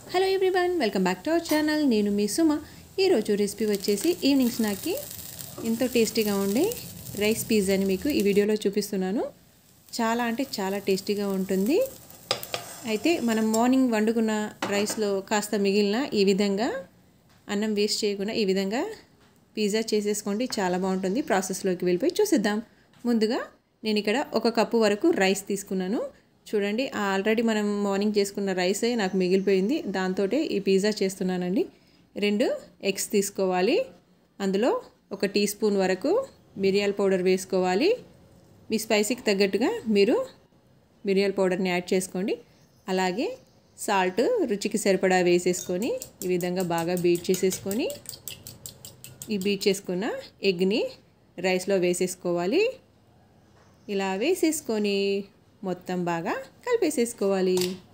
hello everyone welcome back to our channel నేను మీ సుమ ఈరోజు రెసిపీ వచ్చేసి ఈవినింగ్ స్నాక్కి ఎంతో టేస్టీగా ఉండే రైస్ పిజ్జాని మీకు ఈ వీడియోలో చూపిస్తున్నాను చాలా అంటే చాలా టేస్టీగా ఉంటుంది అయితే మనం మార్నింగ్ వండుకున్న రైస్లో కాస్త మిగిలిన ఈ విధంగా అన్నం వేస్ట్ చేయకుండా ఈ విధంగా పిజ్జా చేసేసుకోండి చాలా బాగుంటుంది ప్రాసెస్లోకి వెళ్ళిపోయి చూసిద్దాం ముందుగా నేను ఇక్కడ ఒక కప్పు వరకు రైస్ తీసుకున్నాను చూడండి ఆల్రెడీ మనం మార్నింగ్ చేసుకున్న రైసే నాకు మిగిలిపోయింది దాంతో ఈ పిజ్జా చేస్తున్నానండి రెండు ఎగ్స్ తీసుకోవాలి అందులో ఒక టీ స్పూన్ వరకు మిరియాల పౌడర్ వేసుకోవాలి మీ స్పైసీకి తగ్గట్టుగా మీరు మిరియాల పౌడర్ని యాడ్ చేసుకోండి అలాగే సాల్ట్ రుచికి సరిపడా వేసేసుకొని ఈ విధంగా బాగా బీట్ చేసేసుకొని ఈ బీట్ చేసుకున్న ఎగ్ని రైస్లో వేసేసుకోవాలి ఇలా వేసేసుకొని మొత్తం బాగా కలిపేసేసుకోవాలి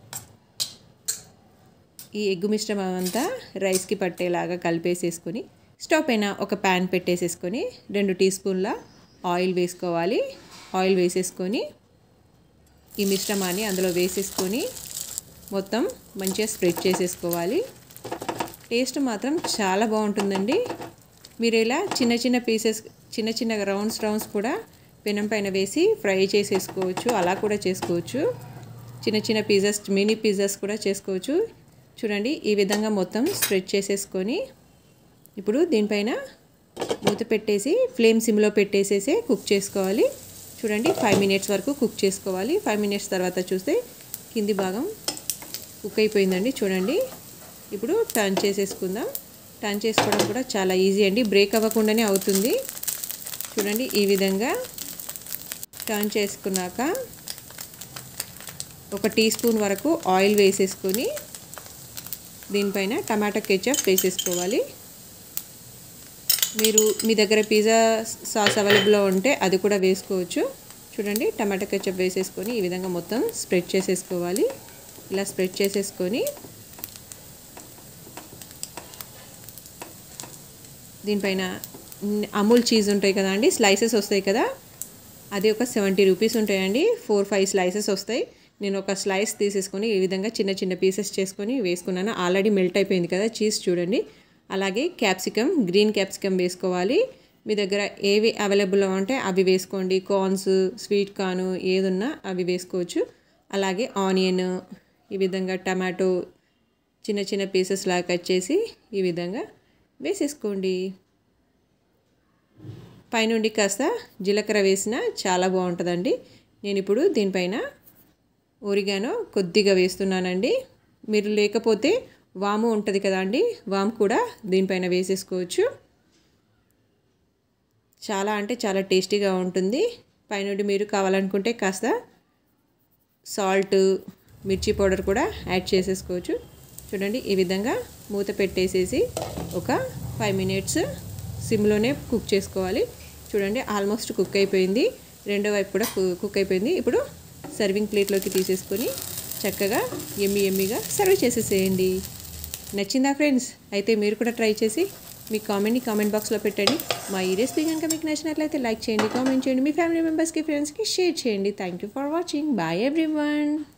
ఈ ఎగ్గు మిశ్రమం అంతా రైస్కి పట్టేలాగా కలిపేసేసుకొని స్టవ్ పైన ఒక ప్యాన్ పెట్టేసేసుకొని రెండు టీ స్పూన్ల ఆయిల్ వేసుకోవాలి ఆయిల్ వేసేసుకొని ఈ మిశ్రమాన్ని అందులో వేసేసుకొని మొత్తం మంచిగా స్ప్రెడ్ చేసేసుకోవాలి టేస్ట్ మాత్రం చాలా బాగుంటుందండి మీరు ఇలా చిన్న చిన్న పీసెస్ చిన్న చిన్న రౌండ్స్ రౌండ్స్ కూడా పెనం పైన వేసి ఫ్రై చేసేసుకోవచ్చు అలా కూడా చేసుకోవచ్చు చిన్న చిన్న పిజ్జాస్ మినీ పిజ్జాస్ కూడా చేసుకోవచ్చు చూడండి ఈ విధంగా మొత్తం స్ప్రెడ్ చేసేసుకొని ఇప్పుడు దీనిపైన మూత పెట్టేసి ఫ్లేమ్ సిమ్లో పెట్టేసేసి కుక్ చేసుకోవాలి చూడండి ఫైవ్ మినిట్స్ వరకు కుక్ చేసుకోవాలి ఫైవ్ మినిట్స్ తర్వాత చూస్తే కింది భాగం కుక్ అయిపోయిందండి చూడండి ఇప్పుడు టర్న్ చేసేసుకుందాం టర్న్ చేసుకోవడం కూడా చాలా ఈజీ అండి బ్రేక్ అవ్వకుండానే అవుతుంది చూడండి ఈ విధంగా టర్న్ చేసుకున్నాక ఒక టీ స్పూన్ వరకు ఆయిల్ వేసేసుకొని దీనిపైన టమాటా కెచప్ వేసేసుకోవాలి మీరు మీ దగ్గర పిజ్జా సాస్ అవైలబుల్లో ఉంటే అది కూడా వేసుకోవచ్చు చూడండి టమాటా కెచప్ వేసేసుకొని ఈ విధంగా మొత్తం స్ప్రెడ్ చేసేసుకోవాలి ఇలా స్ప్రెడ్ చేసేసుకొని దీనిపైన అమూల్ చీజ్ ఉంటాయి కదా అండి స్లైసెస్ వస్తాయి కదా అది ఒక సెవెంటీ రూపీస్ ఉంటాయండి ఫోర్ ఫైవ్ స్లైసెస్ వస్తాయి నేను ఒక స్లైస్ తీసేసుకొని ఈ విధంగా చిన్న చిన్న పీసెస్ చేసుకొని వేసుకున్నాను ఆల్రెడీ మెల్ట్ అయిపోయింది కదా చీజ్ చూడండి అలాగే క్యాప్సికమ్ గ్రీన్ క్యాప్సికమ్ వేసుకోవాలి మీ దగ్గర ఏవి అవైలబుల్లో ఉంటే అవి వేసుకోండి కార్న్స్ స్వీట్ కార్న్ ఏదున్నా అవి వేసుకోవచ్చు అలాగే ఆనియన్ ఈ విధంగా టమాటో చిన్న చిన్న పీసెస్ లాగా కట్ చేసి ఈ విధంగా వేసేసుకోండి పైనుండి కాస్త జీలకర్ర వేసిన చాలా బాగుంటుందండి నేను ఇప్పుడు దీనిపైన ఓరిగానో కొద్దిగా వేస్తున్నానండి మీరు లేకపోతే వాము ఉంటుంది కదా అండి వాము కూడా దీనిపైన వేసేసుకోవచ్చు చాలా అంటే చాలా టేస్టీగా ఉంటుంది పైనుండి మీరు కావాలనుకుంటే కాస్త సాల్ట్ మిర్చి పౌడర్ కూడా యాడ్ చేసేసుకోవచ్చు చూడండి ఈ విధంగా మూత పెట్టేసేసి ఒక ఫైవ్ మినిట్స్ సిమ్లోనే కుక్ చేసుకోవాలి చూడండి ఆల్మోస్ట్ కుక్ అయిపోయింది రెండో వైపు కూడా కుక్ అయిపోయింది ఇప్పుడు సర్వింగ్ ప్లేట్లోకి తీసేసుకొని చక్కగా ఎమ్మి ఎమ్మిగా సర్వ్ చేసేసేయండి నచ్చిందా ఫ్రెండ్స్ అయితే మీరు కూడా ట్రై చేసి మీ కామెంట్ని కామెంట్ బాక్స్లో పెట్టండి మా ఈ రెసిపీ కనుక మీకు నచ్చినట్లయితే లైక్ చేయండి కామెంట్ చేయండి మీ ఫ్యామిలీ మెంబర్స్కి ఫ్రెండ్స్కి షేర్ చేయండి thank you for watching bye everyone